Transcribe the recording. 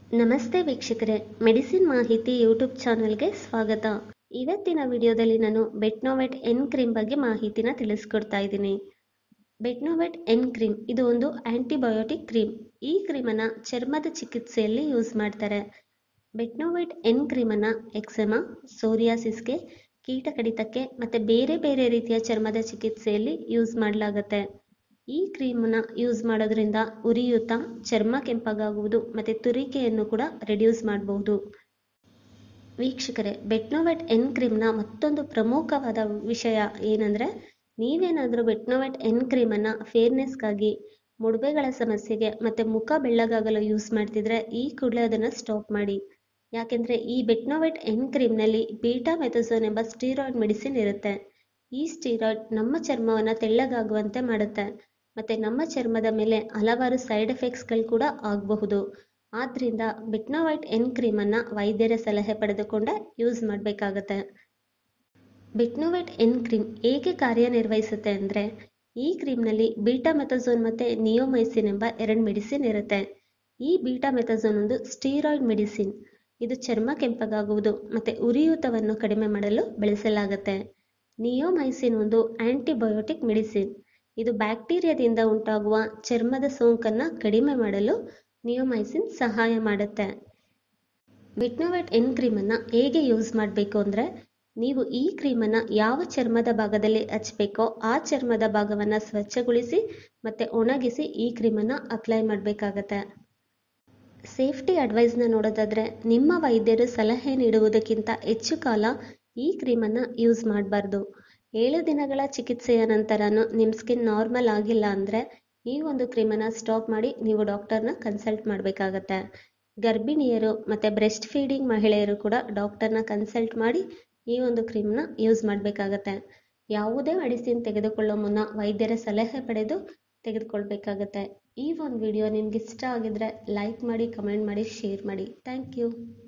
ನಮಸ್ತೆ ವೀಕ್ಷಕರೇ ಮೆಡಿಸಿನ್ ಮಾಹಿತಿ ಯೂಟ್ಯೂಬ್ ಚಾನಲ್ಗೆ ಸ್ವಾಗತ ಇವತ್ತಿನ ವಿಡಿಯೋದಲ್ಲಿ ನಾನು ಬೆಟ್ನೋವೆಟ್ ಎನ್ ಕ್ರೀಮ್ ಬಗ್ಗೆ ಮಾಹಿತಿನ ತಿಳಿಸ್ಕೊಡ್ತಾ ಇದ್ದೀನಿ ಬೆಟ್ನೋವೆಟ್ ಎನ್ ಕ್ರೀಮ್ ಇದು ಒಂದು ಆಂಟಿಬಯೋಟಿಕ್ ಕ್ರೀಮ್ ಈ ಕ್ರೀಮನ್ನು ಚರ್ಮದ ಚಿಕಿತ್ಸೆಯಲ್ಲಿ ಯೂಸ್ ಮಾಡ್ತಾರೆ ಬೆಟ್ನೋವೆಟ್ ಎನ್ ಕ್ರೀಮನ್ನು ಎಕ್ಸೆಮಾ ಸೋರಿಯಾಸಿಸ್ಗೆ ಕೀಟ ಕಡಿತಕ್ಕೆ ಮತ್ತು ಬೇರೆ ಬೇರೆ ರೀತಿಯ ಚರ್ಮದ ಚಿಕಿತ್ಸೆಯಲ್ಲಿ ಯೂಸ್ ಮಾಡಲಾಗುತ್ತೆ ಈ ಕ್ರೀಮನ್ನ ಯೂಸ್ ಮಾಡೋದ್ರಿಂದ ಉರಿಯೂತ ಚರ್ಮ ಕೆಂಪಗಾಗುವುದು ಮತ್ತು ತುರಿಕೆಯನ್ನು ಕೂಡ ರಿಡ್ಯೂಸ್ ಮಾಡಬಹುದು ವೀಕ್ಷಕರೇ ಬೆಟ್ನೋವೆಟ್ ಎನ್ ಕ್ರೀಮ್ನ ಮತ್ತೊಂದು ಪ್ರಮುಖವಾದ ವಿಷಯ ಏನಂದರೆ ನೀವೇನಾದರೂ ಬೆಟ್ನೋವೆಟ್ ಎನ್ ಕ್ರೀಮನ್ನು ಫೇರ್ನೆಸ್ಗಾಗಿ ಮುಡುಬೆಗಳ ಸಮಸ್ಯೆಗೆ ಮತ್ತು ಮುಖ ಬೆಳ್ಳಗಾಗಲು ಯೂಸ್ ಮಾಡ್ತಿದ್ರೆ ಈ ಕೂಡಲೇ ಅದನ್ನು ಸ್ಟಾಪ್ ಮಾಡಿ ಯಾಕೆಂದರೆ ಈ ಬೆಟ್ನೋವೆಟ್ ಎನ್ ಕ್ರೀಮ್ನಲ್ಲಿ ಬೀಟಾ ಮೆಥಸೋನ್ ಎಂಬ ಸ್ಟೀರಾಯ್ಡ್ ಮೆಡಿಸಿನ್ ಇರುತ್ತೆ ಈ ಸ್ಟೀರಾಯ್ಡ್ ನಮ್ಮ ಚರ್ಮವನ್ನು ತೆಳ್ಳಗಾಗುವಂತೆ ಮಾಡುತ್ತೆ ಮತ್ತು ನಮ್ಮ ಚರ್ಮದ ಮೇಲೆ ಹಲವಾರು ಸೈಡ್ ಎಫೆಕ್ಟ್ಸ್ಗಳು ಕೂಡ ಆಗಬಹುದು ಆದ್ದರಿಂದ ಬಿಟ್ನೋವೈಟ್ ಎನ್ ಕ್ರೀಮನ್ನು ವೈದ್ಯರ ಸಲಹೆ ಪಡೆದುಕೊಂಡೇ ಯೂಸ್ ಮಾಡಬೇಕಾಗತ್ತೆ ಬಿಟ್ನೋವೈಟ್ ಎನ್ ಕ್ರೀಮ್ ಹೇಗೆ ಕಾರ್ಯನಿರ್ವಹಿಸುತ್ತೆ ಅಂದರೆ ಈ ಕ್ರೀಮ್ನಲ್ಲಿ ಬೀಟಾ ಮೆಥಸೋನ್ ಮತ್ತು ನಿಯೋಮೈಸಿನ್ ಎಂಬ ಎರಡು ಮೆಡಿಸಿನ್ ಇರುತ್ತೆ ಈ ಬೀಟಾ ಮೆಥಸೋನ್ ಒಂದು ಸ್ಟೀರಾಯ್ಡ್ ಮೆಡಿಸಿನ್ ಇದು ಚರ್ಮ ಕೆಂಪಗಾಗುವುದು ಮತ್ತು ಉರಿಯೂತವನ್ನು ಕಡಿಮೆ ಮಾಡಲು ಬಳಸಲಾಗುತ್ತೆ ನಿಯೋಮೈಸಿನ್ ಒಂದು ಆಂಟಿಬಯೋಟಿಕ್ ಮೆಡಿಸಿನ್ ಇದು ಬ್ಯಾಕ್ಟೀರಿಯಾದಿಂದ ಉಂಟಾಗುವ ಚರ್ಮದ ಸೋಂಕನ್ನು ಕಡಿಮೆ ಮಾಡಲು ನಿಯೋಮೈಸಿನ್ ಸಹಾಯ ಮಾಡುತ್ತೆ ಬಿಟ್ನೋವೆಟ್ ಎನ್ ಕ್ರೀಮನ್ನು ಹೇಗೆ ಯೂಸ್ ಮಾಡಬೇಕು ಅಂದರೆ ನೀವು ಈ ಕ್ರೀಮನ್ನು ಯಾವ ಚರ್ಮದ ಭಾಗದಲ್ಲಿ ಹಚ್ಚಬೇಕೋ ಆ ಚರ್ಮದ ಭಾಗವನ್ನು ಸ್ವಚ್ಛಗೊಳಿಸಿ ಮತ್ತು ಒಣಗಿಸಿ ಈ ಕ್ರೀಮನ್ನು ಅಪ್ಲೈ ಮಾಡಬೇಕಾಗತ್ತೆ ಸೇಫ್ಟಿ ಅಡ್ವೈಸ್ನ ನೋಡೋದಾದರೆ ನಿಮ್ಮ ವೈದ್ಯರು ಸಲಹೆ ನೀಡುವುದಕ್ಕಿಂತ ಹೆಚ್ಚು ಕಾಲ ಈ ಕ್ರೀಮನ್ನು ಯೂಸ್ ಮಾಡಬಾರ್ದು ಏಳು ದಿನಗಳ ಚಿಕಿತ್ಸೆಯ ನಂತರನೂ ನಿಮ್ಮ ಸ್ಕಿನ್ ನಾರ್ಮಲ್ ಆಗಿಲ್ಲ ಅಂದರೆ ಈ ಒಂದು ಕ್ರೀಮನ್ನು ಸ್ಟಾಪ್ ಮಾಡಿ ನೀವು ಡಾಕ್ಟರ್ನ ಕನ್ಸಲ್ಟ್ ಮಾಡಬೇಕಾಗತ್ತೆ ಗರ್ಭಿಣಿಯರು ಮತ್ತು ಬ್ರೆಸ್ಟ್ ಫೀಡಿಂಗ್ ಮಹಿಳೆಯರು ಕೂಡ ಡಾಕ್ಟರ್ನ ಕನ್ಸಲ್ಟ್ ಮಾಡಿ ಈ ಒಂದು ಕ್ರೀಮ್ನ ಯೂಸ್ ಮಾಡಬೇಕಾಗತ್ತೆ ಯಾವುದೇ ಮೆಡಿಸಿನ್ ತೆಗೆದುಕೊಳ್ಳೋ ಮುನ್ನ ವೈದ್ಯರ ಸಲಹೆ ಪಡೆದು ತೆಗೆದುಕೊಳ್ಬೇಕಾಗತ್ತೆ ಈ ಒಂದು ವಿಡಿಯೋ ನಿಮ್ಗೆ ಇಷ್ಟ ಆಗಿದ್ರೆ ಲೈಕ್ ಮಾಡಿ ಕಮೆಂಟ್ ಮಾಡಿ ಶೇರ್ ಮಾಡಿ ಥ್ಯಾಂಕ್ ಯು